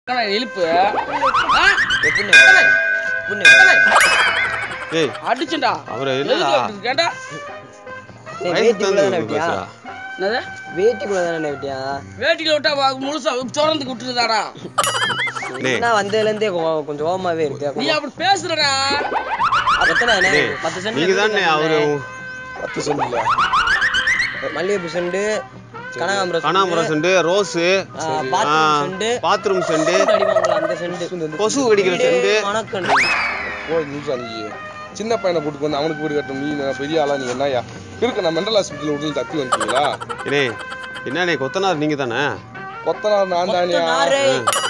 இழுப்பு ஆ? எப்படி ஏலே, புண்ணு ஏலே, ஏய் அடிச்சுண்டா அவரு எதுக்கு என்னடா அப்படி கேட்டா ஏய், வயசுக்கு வேட்டிக்குள்ள தானே தகுந்த விட்டியா பேசுறா என்னது வேட்டிக்குள்ள தானே விட்டியா வேட்டியில விட்டா வா- முழுசா சோரந்துக்கு விட்டுருதாடா டேய். என்ன வந்ததுல இருந்தே கோ- கொஞ்சம் கோவமாவே இருக்கு நீ அப்படி பேசுறடா எத்தனை என்ன? டேய், பத்து சென்ட் நீங்க தானே அவரு பத்து சென்ட்ல மல்லிகைப்பூ செண்டு கனகாம்பரம் கனாம்பரம் scent rose bathroom scent bathroom scent அடிவாங்களா அந்த செண்டு கொசு கடிக்கிற செண்டு மணக்கண்டு ஓ நிமிஷம் நீ சின்ன பையனை கூட்டு வந்து அவனுக்கு வீடு கட்டணும் நீ என்ன பெரிய ஆளா நீ என்னயா இருக்கு நான் மெண்டல் ஹாஸ்பிட்டல் விட்டு தப்பி வந்துட்டீங்களா ஏனே என்னண்ணே கொத்தனார் நீங்க தானே கொத்தனார் நான் தானியா நாரே.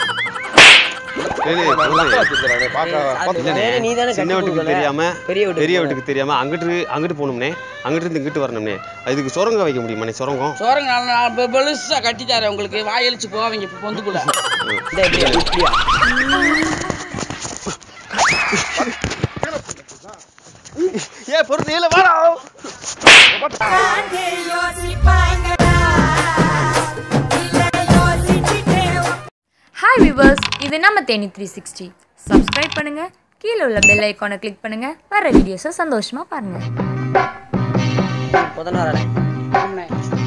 டேய், நான் சொல்லு. மக்கள் வச்சிருக்கிறேன். பார்க்க அது பார்த்து வேற நீ தானே சின்ன கட்டி வீட்டுக்கு கொடுக்கல. தெரியாம பெரிய வீட்டுக்கு பெரிய போன. வீட்டுக்கு தெரியாம அங்கிட்டு அங்கிட்டு போகணும்னே அங்கிட்டு இருந்து இங்கிட்டு வரணும்னே அதுக்கு சுரங்க வைக்க முடியுமாண்ணே சுரங்கம் சோரங்க நான் நான் பெ- பெருசா கட்டி தரேன் உங்களுக்கு வாயழிச்சு போவாங்க இப்ப பொந்துக்குள்ள இந்த இப்படியா, இப்படியா? ஏ பொறுத்து இல்ல வாடா ஹாய் விவர்ஸ் இது நம்ம தேனி த்ரீ சிக்ஸ்டி சப்ஸ்கிரைப் பண்ணுங்க கீழே உள்ள பெல் ஐக்கானை கிளிக் பண்ணுங்க வர வீடியோஸை சந்தோஷமா பாருங்க கொத்தனாரடா. ஆமாண்ணே.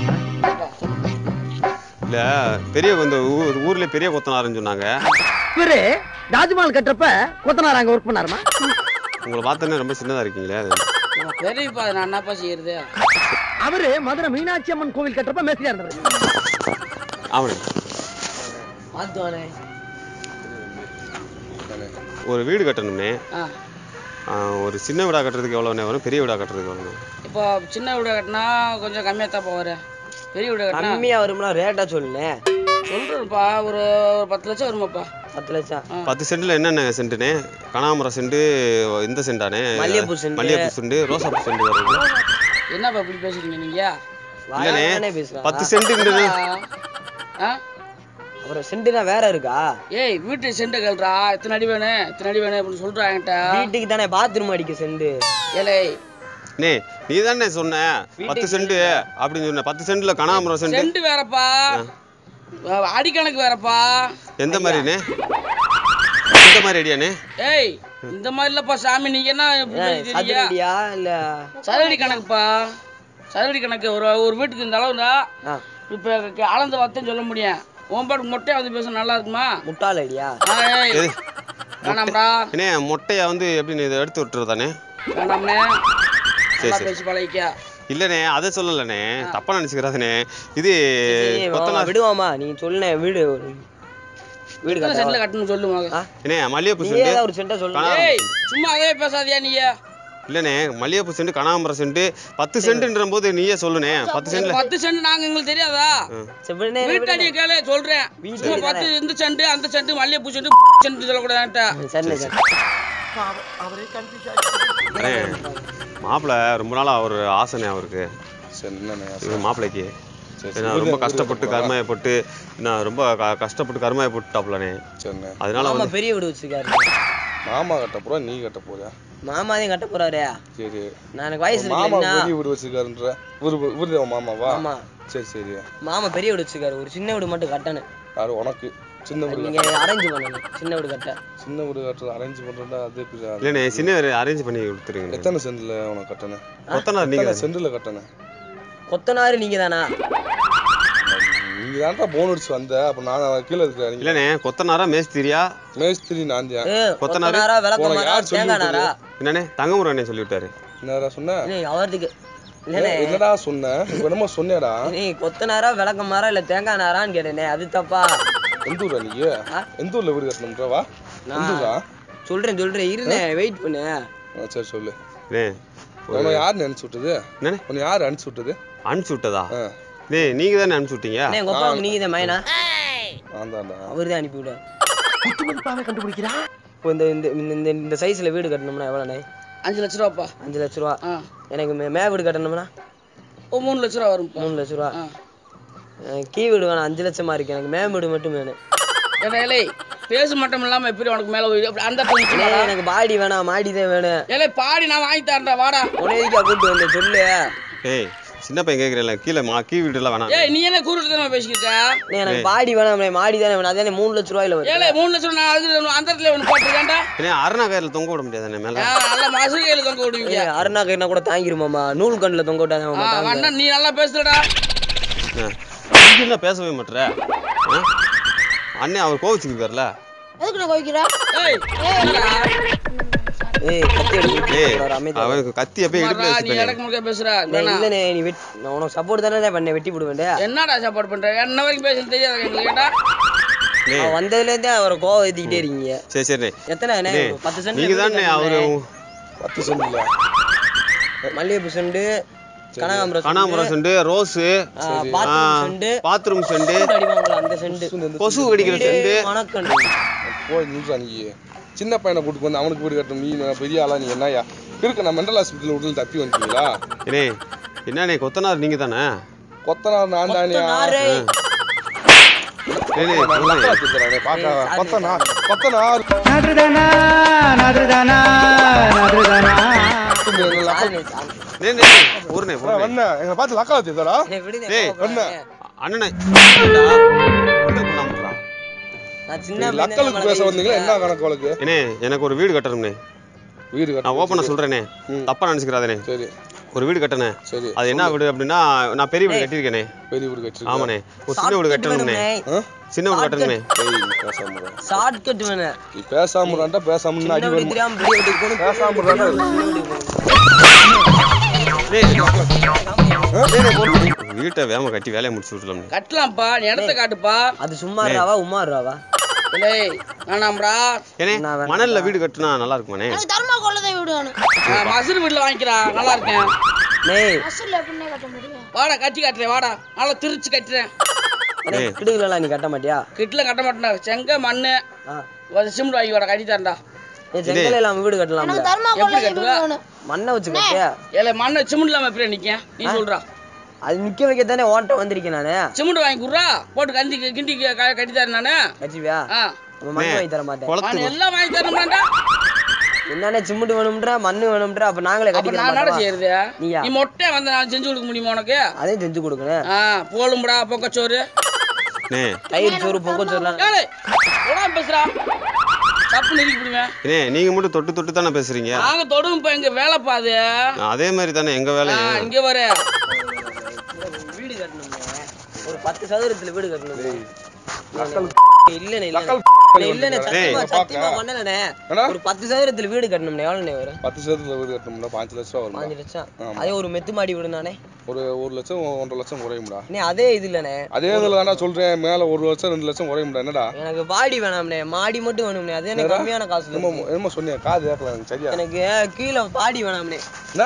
இல்ல பெரிய இந்த ஊர் ஊர்ல பெரிய கொத்தனாருன்னு சொன்னாங்க இவரு தாஜ்மஹால் கட்டுறப்ப கொத்தனார் அங்க ஒர்க் பண்ணாருமா உங்களை பார்த்தோன்னே ரொம்ப சின்னதா இருக்கீங்களே அது நம்ம பெரியப்பா நான் என்னப்பா செய்யறது அவரு மதுரை மீனாட்சி அம்மன் கோவில் கட்டுறப்ப மேஸ்திரியா இருந்தாரு ஆமாண்ணே மாத்துவானே. ஒரு வீடு கட்டணும்னே ஆ ஆ, ஒரு சின்ன வீடா கட்டுறதுக்கு எவ்வளோண்ணே வரும் பெரிய வீடா கட்டுறதுக்கு எவ்வளோ இப்போ சின்ன வீடு கட்டினா கொஞ்சம் கம்மியா தான் போவாரு பெரிய வீடு கட்டினா கம்மியா வரும்னா ரேட்டா சொல்லுனே சொல்றேன்ப்பா ஒரு ஒரு பத்து லட்சம் வருமாப்பா பத்து லட்சம் பத்து சென்ட்ல என்னென்ன சென்ட்டுனே கனாமரம் செண்டு இந்த செண்டானே மல்லிகைப்பூ செண்டு. மல்லிகைப்பூ செண்டு ரோசாப்பூ செண்டு வருது என்னப்பா இப்படி பேசுறீங்க நீங்க இல்லண்ணே வாயாலே பேசுறான் பத்து சென்ட்டுன்றது ஆ அப்புறம் செண்டுனா வேற இருக்கா ஏய் வீட்டு செண்டை கேள்றா இத்தனை அடி வேணும் இத்தனை அடி வேணும் அப்படின்னு சொல்றா என்கிட்ட வீட்டுக்கு தானே பாத்ரூம் அடிக்க செண்டு ஏலே நே நீ தானே சொன்ன பத்து சென்ட் அப்படின்னு சொன்ன பத்து சென்ட்ல கனாமரம் செண்டு செண்டு வேறப்பா அடிக்கணக்கு வேறப்பா எந்த மாதிரிண்ணே இந்த மாதிரி ஐடியாண்ணே ஏய் இந்த மாதிரி இல்லப்பா சாமி நீங்க என்ன இப்படி தெரியா சதுரடியா இல்ல சதுரடி கணக்குப்பா சதுரடி கணக்கு ஒரு ஒரு வீட்டுக்கு இந்த அளவுடா ஆ, இப்ப க- அளந்த வார்த்தையும் சொல்ல முடியும் உன் பாட்டுக்கு மொட்டையா வந்து பேச நல்லா இருக்குமா முட்டாள் அடியா ஆ, ஏய் எது? வேணாம்டா அண்ணே மொட்டையா வந்து எப்படி நீ இதை எடுத்து விட்டுறதானே வேணாம்னே சரி நல்லா சரி பேசி பழகிக்க இல்லண்ணே அதை சொல்லலண்ணே தப்பா நினைச்சுக்கிறாதே இது ஏய், வா, கொத்தனார் விடுவாமா நீ சொல்லுன வீடு ஒரு வீடு எத்தனை கட்ட சென்ட்ல கட்டணும் சொல்லு மக அண்ணே மல்லிகைப்பூ நீயே செண்டு தான் ஒரு சென்டா சொல்லு கனா- ஏய் சும்மா அதே பேசாதியா நீங்க இல்லண்ணே மல்லிகைப்பூ செண்டு கனாமரம் செண்டு பத்து சென்ட்ன்ற போது நீயே சொல்லுனே பத்து சென்ட்ல பத்து சென்ட் நாங்க எங்களுக்கு தெரியாதா சரி, விடுனே, வீட்டாடிய கேளு சொல்றேன் வீட்டுக்கு சும்மா தானே. பத்து இந்த செண்டு அந்த செண்டு மல்லிகைப்பூ செண்டு செண்டு சொல்லக்கூடாதுன்ட்டா சரி சரி அண்ணே மாப்பிள்ள ரொம்ப நாளா ஒரு ஆசைனே அவருக்கு சரி என்னண்ணே இவங்க மாப்பிள்ளைக்கு சரி, ஏன்னா சரி. ரொம்ப வீடு- கஷ்டப்பட்டு வீடு கருமாயப்பட்டு நான் ரொம்ப க- கஷ்டப்பட்டு கருமாயப்பட்டுட்டாப்லண்ணே சரிண்ணே அதனால மாமா வந்து பெரிய வீடு வச்சிருக்காரு மாமா கட்ட போறா நீ கட்ட போறியா மாமாதையும் கட்ட போறாரு சரி நான் எனக்கு வயசு மாமா இருக்குல்ல பெரிய வீடு வச்சிருக்காருன்ற இவரு இவரு அவன் மாமாவா ஆமா சரி சரி மாமா பெரிய வீடு வச்சிருக்காரு ஒரு சின்ன வீடு மட்டும் கட்டணும் யாரு உனக்கு சின்ன வீடு நீங்க அரேஞ்ச் பண்ணணும் சின்ன வீடு கட்ட சின்ன வீடு கட்டுறது அரேஞ்ச் பண்றதா அது எப்படி அது? இல்லண்ணே சின்ன அரேஞ்ச் பண்ணி கொடுத்துருங்க எத்தனை சென்ட்ல உனக்கு கட்டணும் கொத்தனார் நீங்க எத்தனை சென்ட்ல கட்டணும் கொத்தனாரு நீங்க தானா நீங்க தான்டா போன் அடிச்சு வந்த அப்ப நான் கீழே இருக்கிறேன் நீங்க இல்லண்ணே கொத்தனாரா மேஸ்திரியா மேஸ்திரி நான் தான் ஏ, கொத்தனாரு? கொத்தனாரா உனக்கு விளக்கமாரா யார் சொல்லி தேங்காய் நாரா என்னண்ணே தங்கமுறை சொல்லி விட்டாரு என்னடா சொன்ன நீ அவர்துக்கு இல்லனே என்னடா சொன்ன இப்ப என்னமோ சொன்னேடா நீ கொத்தனாரா விளக்கமாரா இல்ல தேங்காய் நாரான்னு கேட்டேனே அது தப்பா எந்த ஊரா நீ ஆ? எந்த ஊர்ல வீடு கட்டணும்ன்ற வா எந்த ஊரா சொல்றேன் சொல்றேன் இருனே வெயிட் பண்ணு ஆ, சரி சொல்லு அண்ணே உன்னை யாரு அனுப்பிச்சு விட்டது என்னண்ணே உன்னை யாரு அனுப்பிச்சு விட்டது அனுப்பிச்சு விட்டதா ஆ, டேய் நீங்க தானே அனுப்பிச்சு விட்டீங்க அண்ணே உங்க அப்பாவுக்கு நீங்க தான் மைனா நான் தான்டா அவரு தான் அனுப்பி விட குத்துமதிப்பாக கண்டுபிடிக்கிறா இப்போ இந்த இந்த இந்த- இந்த இந்த சைஸ்ல வீடு கட்டணும்னா எவ்வளோண்ணே அஞ்சு லட்ச ரூபாப்பா அஞ்சு லட்ச ரூபா ஆ எனக்கு மே மே வீடு கட்டணும்னா ஒரு மூணு லட்ச ரூபா வரும்ப்பா மூணு லட்ச ரூபா ஆ எனக்கு கீ வீடு வேணாம் அஞ்சு லட்சமா இருக்கு எனக்கு மே வீடு மட்டும் வேணும் ஏன்னா ஏலே பேச மட்டும் இல்லாம எப்படி உனக்கு மேல போய் அப்படி அந்த இடத்துல அண்ணே, நிக்கணும்டா. எனக்கு பாடி வேணாம் மாடி தான் வேணும் ஏலே பாடி நான் வாங்கி தரேன்டா வாடா உன்னை எதுக்கா கூட்டு வந்தேன் சொல்லு ஏய் சின்ன பையன் கேட்குறேன் கீழே மா கீ வீடுலாம் வேணாம் ஏய் நீ என்ன கூறுட்டு தானே பேசிக்கிட்ட அண்ணே, எனக்கு பாடி வேணாம்ண்ணே மாடி தானே வேணும் அதே மூணு லட்ச ரூபாயில வருது ஏழை மூணு லட்சம் நான் அது அந்த இடத்துல ஒன்று போட்டிருக்கேன்டா ஏன்னா அருணா கயிறில் தொங்க விட முடியாதானே மேலே ஆ, நல்லா மசூரி கையில் தொங்க விடுவீங்க ஏய், அருணா கயிறுனா கூட தாங்கிருமாமா நூல் கண்ணுல தொங்க விட்டாங்க ஆ, அண்ணா நீ நல்லா பேசுறடா நீ என்ன பேசவே மாட்டுற ஆ? அண்ணே அவர் கோவிச்சுக்கிருக்காருல எதுக்கு நான் கோவிக்கிறா ஏய் என்னடா? ஏய் கத்தி ஏய் எடுத்து அமைதியா அவனுக்கு கத்தி அப்படியே சும்மாடா, இடுப்புல நீ வச்சுப்பேனே இடக்கு முழுக்க பேசுற டேய், வேணா. இல்லண்ணே நீ வெட் நான் உனக்கு சப்போர்ட் தானே பண்ணேன் வெட்டி விடுவேன் என்னடா சாப்பாடு பண்ற என்ன வரைக்கும் பேசுறது தெரியாது எங்களுக்கு கேட்டா டேய் அவன் வந்ததுல இருந்தே அவரை கோவம் ஏத்திக்கிட்டே இருக்கீங்க சரி சரிண்ணே எத்தனை அண்ணே? டேய், ஒரு பத்து சென்ட் நீங்க தானே அவரு பத்து சென்ட் இல்ல மல்லிகைப்பூ செண்டு கனகாம்பரம் கனாமரம் scent rose bathroom scent bathroom scent அடிவாங்களா அந்த செண்டு கொசு கடிக்கிற செண்டு மணக்கண்டு போய் நிமிஷம் நீ சின்ன பையனை கூட்டு வந்து அவனுக்கு வீடு கட்டணும் நீ என்ன பெரிய ஆளா நீ என்னய்யா இருக்கு நான் மெண்டல் ஹாஸ்பிட்டல் விட்டு தப்பி வந்துட்டீங்களா ஏனே என்னண்ணே கொத்தனார் நீங்க தானே கொத்தனார் நான் தானியா நாரே ஏனே சொல்லுங்க. கொத்தனார் கொத்தனார் நாதுதானா நாதுதானா நாதுதானா டேய், டேய், டேய், ஊருண்ணே, ஊருண்ணே. வண்ண எங்க பார்த்து லக்கா வச்சுதடா டேய், விடுங்க, டேய், கோவப்படாதீங்க. அண்ணனே என்னடா? என்ன பண்ணாம நான் சின்ன பையன் லக்கலுக்கு தான் பேச மேல வந்தீங்களா என்ன கணக்கு வழக்கு ஏனே எனக்கு ஒரு வீடு கட்டணும்னே வீடு நான் கட்ட ஓப்பனா சொல்றேனே ம். தப்பா நினைச்சுக்கிறாதே சரி ஒரு வீடு கட்டணே சரி அது என்ன வீடு அப்படின்னா நான் பெரிய வீடு கட்டியிருக்கேனே பெரிய வீடு கட்டிருக்கா ஆமாண்ணே ஒரு சின்ன வீடு கட்டணும்னே ஆ? சின்ன வீடு கட்டணுமே டேய், நீ பேசாம இரு. ஷார்ட்கட் வேணும் நீ பேசாம இருந்தா பேசாம சின்ன அடி வீடு வரும் தெரியாம பெரிய வீட்டுக்கு போகணும் பேசாம இருந்தா டேய், டேய், டேய், போடு. வீட்டை வேம கட்டி வேலையை முடிச்சு விட்டுலாம் கட்டலாம்ப்பா நீ இடத்த காட்டுப்பா அது சும்மா இருறாவா உமா இருறாவா இல்லை வேணாம்டா ஏனே நான் வேணாம். மணல்ல வீடு கட்டினா நல்லா இருக்குமாண்ணே எனக்கு தர்மா கொள்ளதை விடு வேணும் நான் மசூர் வீட்டில் வாங்கிக்கிறா நல்லா இருக்கேன் டேய் அசல் எப்படின்னே கட்ட முடியும் வாடா கட்டி காட்டுறேன் வாடா நல்லா திருச்சு கட்டுறேன் டேய். கிடுகுலாம் நீ கட்ட மாட்டியா கிட்டில் கட்ட மாட்டேன்டா செங்க மண்ணு ஆ. ஒரு சிமெண்ட் வாங்கி வாடா கட்டி தரேன்டா ஏய் செங்கல் இல்லாம வீடு கட்டலாம்ல எனக்கு தர்மா எப்படி கொள்ளதை கட்டுவ? விடு வேணும் மண்ணை வச்சு கட்டியா ஏல மண்ணை சிமெண்ட் இல்லாம எப்படி நிக்க நீ சொல்றா அது நிக்க வைக்க தானே ஓட்ட வந்திருக்கேன் நானு சிமெண்ட் வாங்கி குடுறா போட்டு கந்தி கிண்டி க- க- கட்டி தரேன் நானு கட்சிவியா ஆ அப்ப மண் வாங்கி தர மாட்டேன் குளத்து நான் எல்லாம் வாங்கி தரணும்டா என்னண்ணே சிமெண்ட் வேணும்ன்ற மண்ணு வேணும்ன்ற அப்ப நாங்களே அப்ப கட்டிக்கிற நான் நட மாட்டோமா செய்யறது நீயா? நீ மொட்டை வந்து நான் செஞ்சு கொடுக்க முடியுமா உனக்கு அதையும் செஞ்சு கொடுக்கணும் ஆ போலும்படா பொக்கச்சோறு நே தயிர் சோறு பொக்க சோறுலாம் ஏலே உடம்பு பேசுறா தப்பு நிறுத்தி விடுவேன் ஏனே நீங்க மட்டும் தொட்டு தொட்டு தானே பேசுறீங்க நாங்க தொடும் இப்ப எங்க வேலை பாது அதே மாதிரி தானே எங்க ஆ, வேலையும் இங்க வர வீடு கட்டணும்ண்ணே ஒரு பத்து சதுரத்துல வீடு கட்டணும் இல்லண்ணே லக்கல் இல்லண்ணே இல்லண்ணே சத்தியமா டேய், சத்தியமா பண்ணலண்ணே ஏன்னா? ஒரு பத்து சதுரத்துல வீடு கட்டணும்ண்ணே எவ்வளோண்ணே வரும் பத்து சதவீதம் வீடு கட்டணும்னா பாஞ்சு லட்சம் ரூபா வரும்டா பாஞ்சு லட்சம் ஆமா. அதே ஒரு மெத்து மாடி வீடு தானே ஒரு ஒரு லட்சம் ஒன்றரை லட்சம் குறையும்டா அண்ணே அதே இது இல்லண்ணே அதே இதுல தான்டா சொல்றேன் மேல ஒரு லட்சம் ரெண்டு லட்சம் குறையும்டா என்னடா எனக்கு பாடி வேணாம்ண்ணே மாடி மட்டும் வேணும்ண்ணே அது எனக்கு கம்மியான காசு என்னமோ என்னமோ சொன்னியா காது கேட்கல எனக்கு சரியா எனக்கு கீழே பாடி வேணாம்ண்ணே என்ன?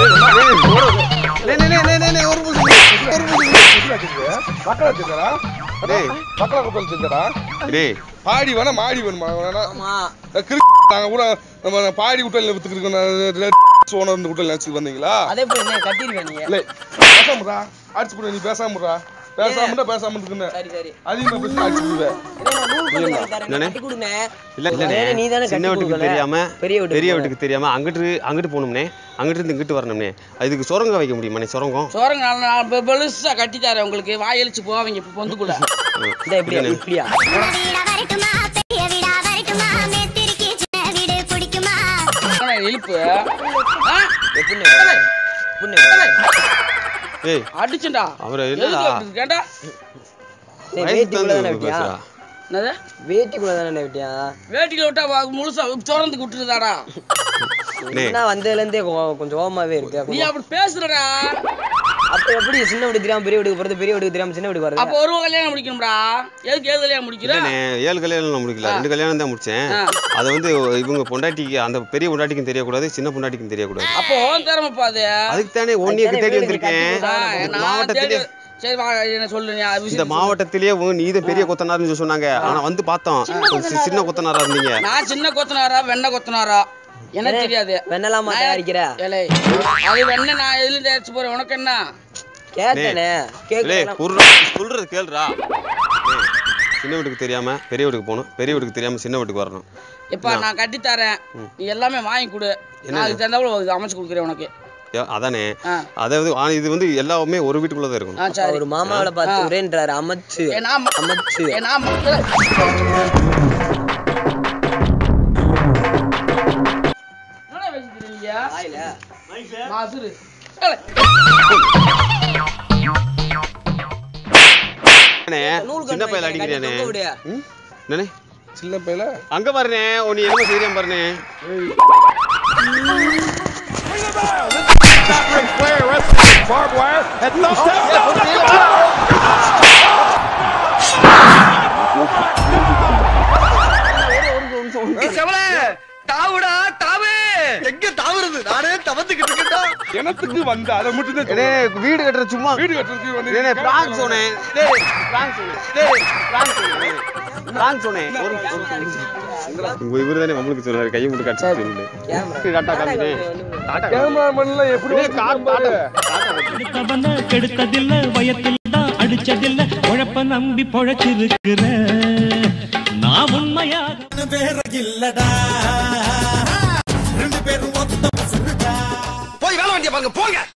மக்களா வச்சிருக்காரா? டேய். மக்களா குத்தல் வச்சிருக்காரா? டேய் பாடி வேணா மாடி வேணுமா வேணா ஆமா கிறுக்கு நாங்க கூட நம்ம பாடி குட்டல் வித்துக்கிட்டு ஓனர் இந்த குட்டல் நினைச்சு வந்தீங்களா அதே போய் என்ன கட்டிருவேன் நீங்க இல்லை பேசாமடா அடிச்சு போடு நீ பேசாமடா பேசாமடா பேசாம இருக்குன்னு சரி சரி அதிகமா பேசி அடிச்சு போடுவேன் இல்ல, நான் நூல் கட்டு வாங்கி தரேன். என்னண்ணே? கட்டி கொடுண்ணே. இல்ல இல்லண்ணே நீ தானே சின்ன கட்டி வீட்டுக்கு கொடுக்கல. தெரியாம பெரிய வீட்டுக்கு பெரிய போன. வீட்டுக்கு தெரியாம அங்கிட்டு அங்கிட்டு போகணும்னே அங்கிட்டு இருந்து இங்கிட்டு வரணும்னே அதுக்கு சுரங்கம் வைக்க முடியுமாண்ணே சுரங்கம் சோரங்க நான் நான் பெ- பெருசா கட்டி தரேன் உங்களுக்கு வாயழிச்சு போவீங்க இப்ப பொந்துக்குள்ள இந்த இப்படியா இப்படியா வீடா வரட்டுமா பெரிய வீடா வரட்டுமா மேத்திரிக்கு சின்ன வீடு பிடிக்குமா என்ன இழுப்பு ஆ? எப்படிண்ணே வரும்? எப்படிண்ணே வரும்? ஏய் அடிச்சுண்டா அவரை எதுக்கு என்னடா அப்படி கேட்டா டேய், வயசுக்கு வேட்டிக்குள்ள தகுந்த தானே மாதிரி விட்டியா பேசுறா என்னது வேட்டிக்குள்ள தானே விட்டியா வேட்டியில விட்டா வா- முழுசா திறந்து விட்டுருதாடா டேய். என்ன வந்ததுல இருந்தே கொ- கொஞ்சம் ஓமாவே இருக்கு நீ அப்படி பேசுறடா அப்ப எப்படி சின்ன வீடு தெரியாம பெரிய வீட்டுக்கு போறது பெரிய வீட்டுக்கு தெரியாம சின்ன வீட்டுக்கு அப்ப வருது ஒரு கல்யாணம் முடிக்கணும்டா எதுக்கு ஏழு கல்யாணம் முடிக்கிற இல்லண்ணே ஏழு கல்யாணம் நான் முடிக்கல ரெண்டு கல்யாணம் தான் முடிச்சேன் ஆ. அதை வந்து இவங்க பொண்டாட்டிக்கு அந்த பெரிய பொண்டாட்டிக்கும் தெரியக்கூடாது சின்ன பொண்டாட்டிக்கும் தெரியக்கூடாது அப்போ உன் திறமைப்பா அது அதுக்கு தானே ஒன்னியக்கு தேடி வந்திருக்கேன் ஆ, இந்த நான் மாவட்டத்திலே தேடி- சரி வா என்ன சொல்லு நீ அது இந்த விஷயம் சொல்லு. மாவட்டத்திலேயே உன் நீ தான் பெரிய கொத்தனார்னு சொல்லி சொன்னாங்க ஆனா வந்து பார்த்தோம் சி- சின்ன கொத்தனாரா இருந்தீங்க நான் சின்ன கொத்தனாரா வெண்ணெய் கொத்தனாரா எனக்கு தெரியாது வெண்ணலாமா தயாரிக்கிற ஏலே அது வெண்ணெய் நான் எதுல தயாரிச்சு போறேன் உனக்கு என்ன கேட்டனே லே கேட்கல குர்ரா சொல்றது கேளுடா டேய், சின்ன வீட்டுக்கு தெரியாம பெரிய வீட்டுக்கு போகணும் பெரிய வீட்டுக்கு தெரியாம சின்ன வீட்டுக்கு வரணும் இப்ப நான் கட்டி தரேன் நீ எல்லாமே வாங்கி கொடு நான் அதுக்கு தகுந்தாப்புல அமைச்சு கொடுக்குறேன் உனக்கு ஏ- அதானே ஆ. அதாவது ஆ, இது வந்து எல்லாமே ஒரு வீட்டுக்குள்ள தான் இருக்கணும் ஆ சரி ஒரு மாமாவில பார்த்து ஆ. உரேன்றாரு அமைச்சு ஏ, நான் ம- அமைச்சு ஏ, நான் ம- என்னடா பேசிட்டு இருக்கீங்க? மாசுரு. ஏலே. அண்ணே, நூல் சின்ன கட்டு பையல வைக்கிறேன், அடிக்கிறியானே தொங்க விடு. ம்? என்னண்ணே சின்ன பையல அங்க பாருண்ணே உன் நீ என்ன செய்யறேன் பாருண்ணே தாவுடா தாவு எங்க தாவுறது நானே தவந்துக்கிட்டு இருக்கேன்டா கிணத்துக்கு வந்து அதை மட்டும் தான் அண்ணே, வீடு கட்டுற சும்மா வீடு கட்டுறதுக்கு வந்து அண்ணே, prank சொன்னேன். டேய், prank சொன்னேன். டேய், prank சொன்னேன். prank சொன்னேன். ஒரு- ஒரு- உங்க இவருதானே நம்மளுக்கு சொன்னாரு கையை மட்டும் கட்டி சொல்லு கேமரா டாட்டா காமிட்டு டாட்டா காமி. கேமராமேன்ல எப்படி டேய், கா- டாட்டா கெடுத்தவன கெடுத்ததில்ல வயத்தில் தான் அடிச்சதில்ல உழப்ப நம்பி பொழைச்சிருக்கிற நான் உண்மையாக போய் வேலை வண்டிய பாருங்க போங்க